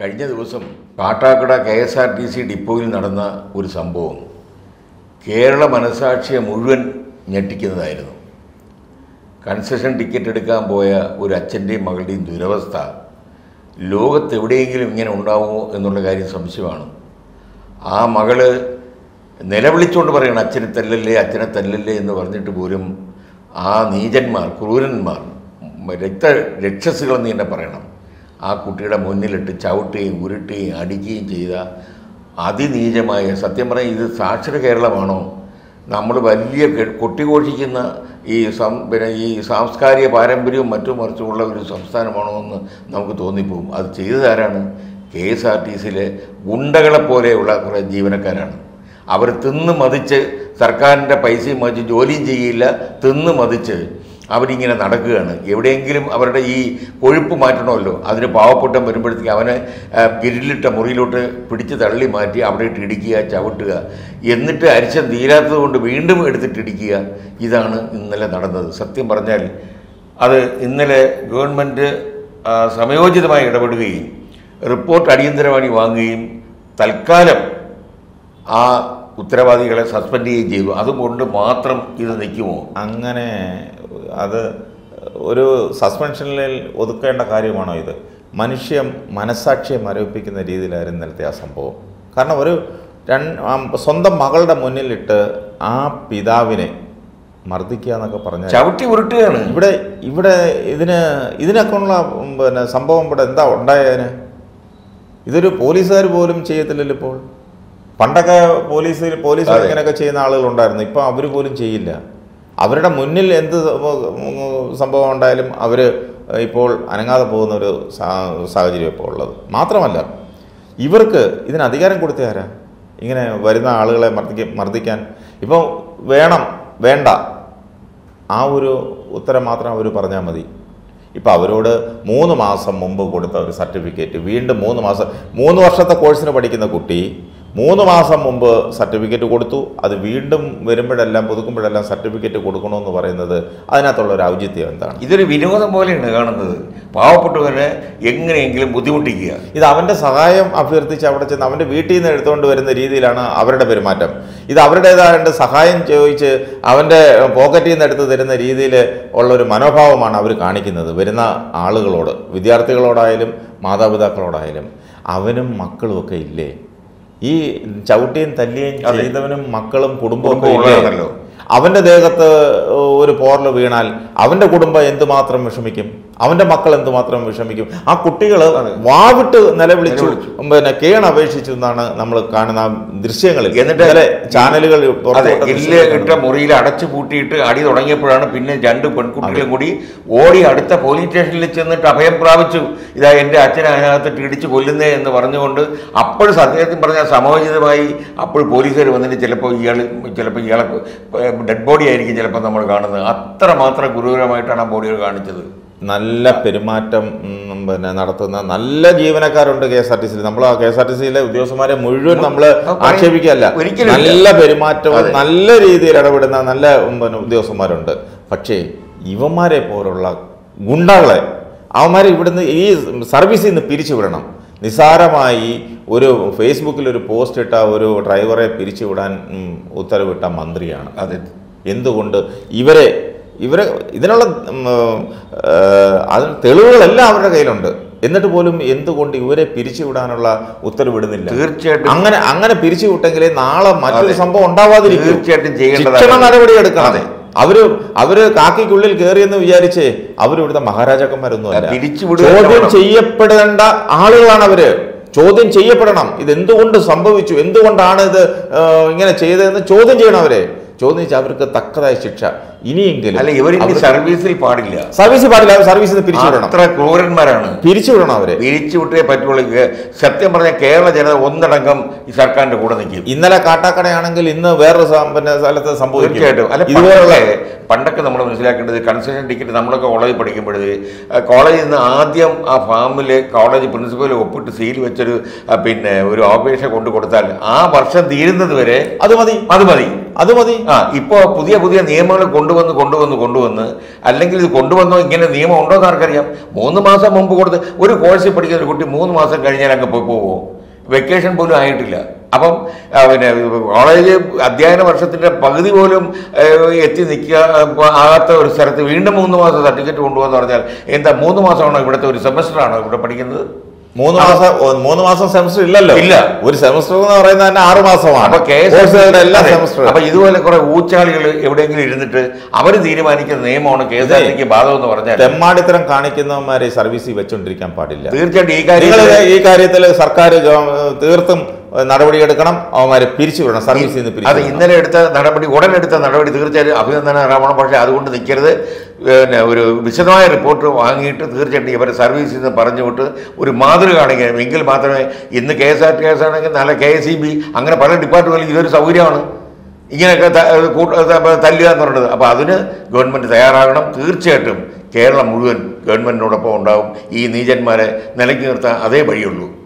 കഴിഞ്ഞ ദിവസം Kattakada K S R T C ഡിപ്പോയിൽ നടന്ന ഒരു സംഭവം കേരള മനസാക്ഷിയെ മുഴുവൻ ഞെട്ടിക്കുന്നതായിരുന്നു കൺസെഷൻ ടിക്കറ്റ് എടുക്കാൻ പോയ ഒരു അച്ഛൻ്റെയും മകളുടെയും ദുരവസ്ഥ ലോകത്തെവിടെയെങ്കിലും ഇങ്ങനെ ഉണ്ടാവുമോ എന്നുള്ള കാര്യം സംശയമാണ് ആ മകള് നിലവിളിച്ചുകൊണ്ട് പറയണം അച്ഛനെ തല്ലല്ലേ അച്ഛനെ തല്ലല്ലേ എന്ന് പറഞ്ഞിട്ട് പോലും ആ നീചന്മാർ ക്രൂരന്മാർ രക്ത രക്ഷസുകളെന്ന് തന്നെ പറയണം ആ കുട്ടിയുടെ മുന്നിലിട്ട് ചവിട്ടുകയും ഉരുട്ടുകയും അടിക്കുകയും ചെയ്ത അതിനീചമായ സത്യം പറഞ്ഞാൽ ഇത് സാക്ഷര കേരളമാണോ നമ്മൾ വലിയ കെ- കൊട്ടിഘോഷിക്കുന്ന ഈ സം പിന്നെ ഈ സാംസ്കാരിക പാരമ്പര്യവും മറ്റും മറിച്ചുമുള്ള ഒരു സംസ്ഥാനമാണോ എന്ന് നമുക്ക് തോന്നിപ്പോവും അത് ചെയ്തതാരാണ് കെ എസ് ആർ ടി സിയിലെ ഗുണ്ടകളെ പോലെയുള്ള കുറേ ജീവനക്കാരാണ് അവർ തിന്ന് മതിച്ച് സർക്കാരിൻ്റെ പൈസയും മതിച്ച് ജോലിയും ചെയ്യില്ല തിന്ന് മതിച്ച് അവരിങ്ങനെ നടക്കുകയാണ് എവിടെയെങ്കിലും അവരുടെ ഈ കൊഴുപ്പ് മാറ്റണമല്ലോ അതിന് പാവപ്പെട്ടം വരുമ്പോഴത്തേക്ക് അവനെ ആ, ഗിരിലിട്ട മുറിയിലോട്ട് പിടിച്ച് തള്ളി മാറ്റി അവിടെ ഇട്ട് ഇടിക്കുക ചവിട്ടുക എന്നിട്ട് അരിശം തീരാത്തത് കൊണ്ട് വീണ്ടും എടുത്തിട്ട് ഇടിക്കുക ഇതാണ് ഇന്നലെ നടന്നത് സത്യം പറഞ്ഞാൽ അത് ഇന്നലെ ഗവൺമെൻറ് ആ, സമയോചിതമായി ഇടപെടുകയും റിപ്പോർട്ട് അടിയന്തരമായി വാങ്ങുകയും തൽക്കാലം ആ ഉത്തരവാദികളെ സസ്പെൻഡ് ചെയ്യുകയും ചെയ്തു അതുകൊണ്ട് മാത്രം ഇത് നിൽക്കുമോ അങ്ങനെ അത് ഒരു സസ്പെൻഷനിൽ ഒതുക്കേണ്ട കാര്യമാണോ ഇത് മനുഷ്യം മനസാക്ഷിയെ മരവിപ്പിക്കുന്ന രീതിയിലായിരുന്നു ഇന്നലത്തെ ആ സംഭവം കാരണം ഒരു രണ്ട് സ്വന്തം മകളുടെ മുന്നിലിട്ട് ആ പിതാവിനെ മർദ്ദിക്കുക എന്നൊക്കെ പറഞ്ഞാൽ ചവിട്ടി ഉരുട്ടുകയാണ് ഇവിടെ ഇവിടെ ഇതിന് ഇതിനൊക്കെയുള്ള ഉം, പിന്നെ സംഭവം ഇവിടെ എന്താ ഉണ്ടായതിന് ഇതൊരു പോലീസുകാർ പോലും ചെയ്യത്തില്ലല്ലോ ഇപ്പോൾ പണ്ടൊക്കെ പോലീസിൽ പോലീസ് അതെ. ഇങ്ങനെയൊക്കെ ചെയ്യുന്ന ആളുകളുണ്ടായിരുന്നു ഇപ്പം അവർ പോലും ചെയ്യില്ല അവരുടെ മുന്നിൽ എന്ത് സംഭവം- സംഭവം ഉണ്ടായാലും അവർ ഇപ്പോൾ അനങ്ങാതെ പോകുന്ന ഒരു സാ- സാഹചര്യം ഇപ്പോൾ ഉള്ളത് മാത്രമല്ല ഇവർക്ക് ഇതിന് അധികാരം കൊടുത്ത ആരാ ഇങ്ങനെ വരുന്ന ആളുകളെ മർദ്ദിക്ക മർദ്ദിക്കാൻ ഇപ്പോൾ വേണം വേണ്ട ആ ഒരു ഉത്തരം മാത്രം അവർ പറഞ്ഞാൽ മതി ഇപ്പം അവരോട് മൂന്ന് മാസം മുമ്പ് കൊടുത്ത ഒരു സർട്ടിഫിക്കറ്റ് വീണ്ടും മൂന്ന് മാസം മൂന്ന് വർഷത്തെ കോഴ്സിന് പഠിക്കുന്ന കുട്ടി മൂന്ന് മാസം മുമ്പ് സർട്ടിഫിക്കറ്റ് കൊടുത്തു അത് വീണ്ടും വരുമ്പോഴെല്ലാം പുതുക്കുമ്പോഴെല്ലാം സർട്ടിഫിക്കറ്റ് കൊടുക്കണമെന്ന് പറയുന്നത് അതിനകത്തുള്ള ഒരു ഔചിത്യം എന്താണ് ഇതൊരു വിനോദം പോലെയാണ് കാണുന്നത് പാവപ്പെട്ടവനെ എങ്ങനെയെങ്കിലും ബുദ്ധിമുട്ടിക്കുക ഇത് അവൻ്റെ സഹായം അഭ്യർത്ഥിച്ച് അവിടെ ചെന്ന് അവൻ്റെ വീട്ടിൽ നിന്ന് എടുത്തുകൊണ്ട് വരുന്ന രീതിയിലാണ് അവരുടെ പെരുമാറ്റം ഇത് അവരുടേതായ സഹായം ചോദിച്ച് അവൻ്റെ പോക്കറ്റിൽ നിന്ന് എടുത്ത് തരുന്ന രീതിയിൽ ഉള്ള ഒരു മനോഭാവമാണ് അവർ കാണിക്കുന്നത് വരുന്ന ആളുകളോട് വിദ്യാർത്ഥികളോടായാലും മാതാപിതാക്കളോടായാലും അവനും മക്കളും ഒക്കെ ഇല്ലേ ഈ ചവിട്ടിയും തല്ലിയും അതെ. ചെയ്തവനും മക്കളും കുടുംബവും ഒക്കെ കുടുംബം ഇല്ലേ ഉള്ളതാണല്ലോ. അവന്റെ ദേഹത്ത് ഒരു പോറൽ വീണാൽ അവന്റെ കുടുംബം എന്തുമാത്രം വിഷമിക്കും അവന്റെ മക്കൾ എന്തുമാത്രം വിഷമിക്കും ആ കുട്ടികൾ വാവിട്ട് നിലവിളിച്ചു പിന്നെ കേൺ അപേക്ഷിച്ചു എന്നാണ് നമ്മൾ കാണുന്ന ആ ദൃശ്യങ്ങളിൽ എന്നിട്ട് ഇന്നലെ ചാനലുകൾ പുറത്തുവിട്ട അതെ ഇല്ല് ദൃശ്യങ്ങൾ ഇട്ട മുറിയിൽ അടച്ചു പൂട്ടിയിട്ട് അടി തുടങ്ങിയപ്പോഴാണ് പിന്നെ രണ്ട് പെൺകുട്ടികളും കൂടി ഓടി അടുത്ത പോലീസ് സ്റ്റേഷനിൽ ചെന്നിട്ട് അഭയം പ്രാപിച്ചു ഇതാ എൻ്റെ അച്ഛനെ അതിനകത്തിട്ട് ഇടിച്ച് കൊല്ലുന്നേ എന്ന് പറഞ്ഞുകൊണ്ട് അപ്പോൾ സത്യത്തിൽ പറഞ്ഞാൽ സമയോചിതമായി അപ്പോൾ പോലീസുകാർ വന്നിട്ട് ചിലപ്പോൾ ഇയാൾ ചിലപ്പോൾ ഇയാളെ ഡെഡ് ബോഡി ആയിരിക്കും ചിലപ്പോൾ നമ്മൾ കാണുന്നത് അത്രമാത്രം ഗുരുതരമായിട്ടാണ് ആ ബോഡികൾ കാണിച്ചത് നല്ല പെരുമാറ്റം ഉം, പിന്നെ നടത്തുന്ന നല്ല ജീവനക്കാരുണ്ട് കെ എസ് ആർ ടി സിയിൽ നമ്മൾ ആ കെ എസ് ആർ ടി സിയിലെ ഉദ്യോഗസ്ഥന്മാരെ മുഴുവൻ നമ്മൾ അത് പറയും. ആക്ഷേപിക്കുകയല്ല ഒരിക്കലും ഇല്ല. നല്ല പെരുമാറ്റവും അതെ. നല്ല രീതിയിൽ ഇടപെടുന്ന നല്ല ഉം, പിന്നെ ഉദ്യോഗസ്ഥന്മാരുണ്ട് പക്ഷേ ഇവന്മാരെ പോലുള്ള ഗുണ്ടകളെ അവന്മാരെ ഇവിടുന്ന് ഈ സർവീസിൽ നിന്ന് പിരിച്ചുവിടണം നിസ്സാരമായി ഒരു ഫേസ്ബുക്കിൽ ഒരു പോസ്റ്റ് ഇട്ട ഒരു ഡ്രൈവറെ പിരിച്ചുവിടാൻ ഉം, ഉത്തരവിട്ട മന്ത്രിയാണ് അതെ എന്തുകൊണ്ട് ഇവരെ ഇവരെ ഇതിനുള്ള ഉം, ഏഹ്, അതിന് തെളിവുകളെല്ലാം അവരുടെ കയ്യിലുണ്ട് എന്നിട്ട് പോലും എന്തുകൊണ്ട് ഇവരെ പിരിച്ചുവിടാനുള്ള ഉത്തരവിടുന്നില്ല തീർച്ചയായിട്ടും അങ്ങനെ അങ്ങനെ പിരിച്ചുവിട്ടെങ്കിലേ നാളെ മറ്റൊരു അതെ. സംഭവം ഉണ്ടാവാതിരിക്കും തീർച്ചയായിട്ടും ചെയ്യേണ്ടതാണ്. ശിക്ഷണ നടപടി എടുക്കണം അതെ. അവര് അവര് കാക്കിക്കുള്ളിൽ കയറിയെന്ന് വിചാരിച്ചേ അവർ ഇവിടുത്തെ മഹാരാജാക്കന്മാരൊന്നും അല്ല പിരിച്ചുവിടുക ചോദ്യം വേണം. ചെയ്യപ്പെടേണ്ട ആളുകളാണ് അവര് ചോദ്യം ചെയ്യപ്പെടണം ഇത് എന്തുകൊണ്ട് സംഭവിച്ചു എന്തുകൊണ്ടാണ് ഇത് ഏഹ്, ഇങ്ങനെ ചെയ്തതെന്ന് ചോദ്യം ചെയ്യണം അവരെ ചോദ്യം ചെയ്ത് അവർക്ക് തക്കതായ ശിക്ഷ ഇനിയെങ്കിലും അല്ല ഇവരിനി അവർക്ക് സർവീസിൽ പാടില്ല സർവീസ് പാടില്ല സർവീസിൽ നിന്ന് പിരിച്ചുവിടണം അത്ര ക്രൂരന്മാരാണ് പിരിച്ചുവിടണം അവരെ പിരിച്ചു വിട്ടേ പറ്റുള്ളൂ ഇത് സത്യം പറഞ്ഞ കേരള ജനത ഒന്നടങ്കം ഈ സർക്കാരിന്റെ കൂടെ നിൽക്കും ഇന്നലെ കാട്ടാക്കടയാണെങ്കിൽ ഇന്ന് വേറൊരു സം- പിന്നെ സ്ഥലത്ത് സംഭവിക്കും തീർച്ചയായിട്ടും അല്ല ഇതുപോലുള്ള പണ്ടൊക്കെ പണ്ടൊക്കെ നമ്മൾ മനസ്സിലാക്കേണ്ടത് കൺസെഷൻ ടിക്കറ്റ് നമ്മളൊക്കെ കോളേജിൽ പഠിക്കുമ്പോഴേ കോളേജിൽ നിന്ന് ആദ്യം ആ ഫാമിൽ കോളേജ് പ്രിൻസിപ്പൽ ഒപ്പിട്ട് സീൽ വെച്ചൊരു ആ, പിന്നെ ഒരു അപേക്ഷ കൊണ്ടു കൊടുത്താൽ ആ വർഷം തീരുന്നത് വരെ അത് മതി അത് മതി അത് മതി ആ ഇപ്പോൾ പുതിയ പുതിയ നിയമങ്ങൾ കൊണ്ടുവന്ന് കൊണ്ടുവന്ന് കൊണ്ടുവന്ന് അല്ലെങ്കിൽ ഇത് കൊണ്ടുവന്നോ ഇങ്ങനെ നിയമം ഉണ്ടോ എന്ന് ആർക്കറിയാം മൂന്ന് മാസം മുമ്പ് കൊടുത്ത് ഒരു കോഴ്സിൽ പഠിക്കുന്ന ഒരു കുട്ടി മൂന്ന് മാസം കഴിഞ്ഞാൽ അങ്ങ് പോയി പോവോ വെക്കേഷൻ പോലും ആയിട്ടില്ല അപ്പം ആ, പിന്നെ കോളേജ് അധ്യയന വർഷത്തിൻ്റെ പകുതി പോലും ഏഹ്, എത്തി നിൽക്കുക ഇപ്പൊ ആകാത്ത ഒരു സ്ഥലത്ത് വീണ്ടും മൂന്ന് മാസം സർട്ടിഫിക്കറ്റ് കൊണ്ടുപോകുന്ന പറഞ്ഞാൽ എന്താ മൂന്ന് മാസമാണോ ഇവിടുത്തെ ഒരു സെമസ്റ്ററാണോ ഇവിടെ പഠിക്കുന്നത് മൂന്ന് മാസം ഓ, മൂന്ന് മാസം സെമസ്റ്റർ ഇല്ലല്ലോ ഇല്ല. ഒരു സെമസ്റ്റർ എന്ന് പറയുന്നത് തന്നെ ആറ് മാസമാണ് അപ്പൊ കെ എസ് കോഴ്സുകളുടെ എല്ലാ അതെ. സെമസ്റ്റർ അപ്പൊ ഇതുപോലെ കുറെ ഊച്ചാളികൾ എവിടെയെങ്കിലും ഇരുന്നിട്ട് അവർ തീരുമാനിക്കുന്ന നിയമമാണ് കെ എസ് ആർ ടിക്ക് ബാധകം എന്ന് പറഞ്ഞാൽ തെമ്മാടിത്തരം കാണിക്കുന്നവന്മാരെ സർവീസിൽ വെച്ചോണ്ടിരിക്കാൻ പാടില്ല തീർച്ചയായിട്ടും ഈ നിങ്ങൾ കാര്യം ഈ കാര്യത്തിൽ സർക്കാർ ഗവ- തീർത്തും നടപടിയെടുക്കണം അവന്മാരെ പിരിച്ചുവിടണം സർവീസിൽ നിന്ന് അത് പിരിച്ചു ഇന്നലെ എടുത്ത നടപടി ഉടൻ എടുത്ത നടപടി തീർച്ചയായിട്ടും അഭിനന്ദനാർഹമാണ് പക്ഷേ അതുകൊണ്ട് നിൽക്കരുത് പിന്നെ ഒരു വിശദമായ റിപ്പോർട്ട് വാങ്ങിയിട്ട് തീർച്ചയായിട്ടും ഇവരെ സർവീസിൽ നിന്ന് പറഞ്ഞു വിട്ട് ഒരു മാതൃക കാണിക്കണം എങ്കിൽ മാത്രമേ ഇന്ന് K S R T S ആണെങ്കിൽ നാളെ കെ എസ് ഇ ബി അങ്ങനെ പല ഡിപ്പാർട്ട്മെന്റിലും ഇതൊരു സൗകര്യമാണ് ഇങ്ങനെയൊക്കെ ത- കൂട്ട- ത- തല്ലുക എന്ന് പറയുന്നത് അപ്പോൾ അതിന് ഗവൺമെൻറ് തയ്യാറാകണം തീർച്ചയായിട്ടും കേരളം മുഴുവൻ ഗവൺമെൻറ്റിനോടൊപ്പം ഉണ്ടാവും ഈ നീചന്മാരെ നിലയ്ക്ക് നിർത്താൻ അതേ വഴിയുള്ളൂ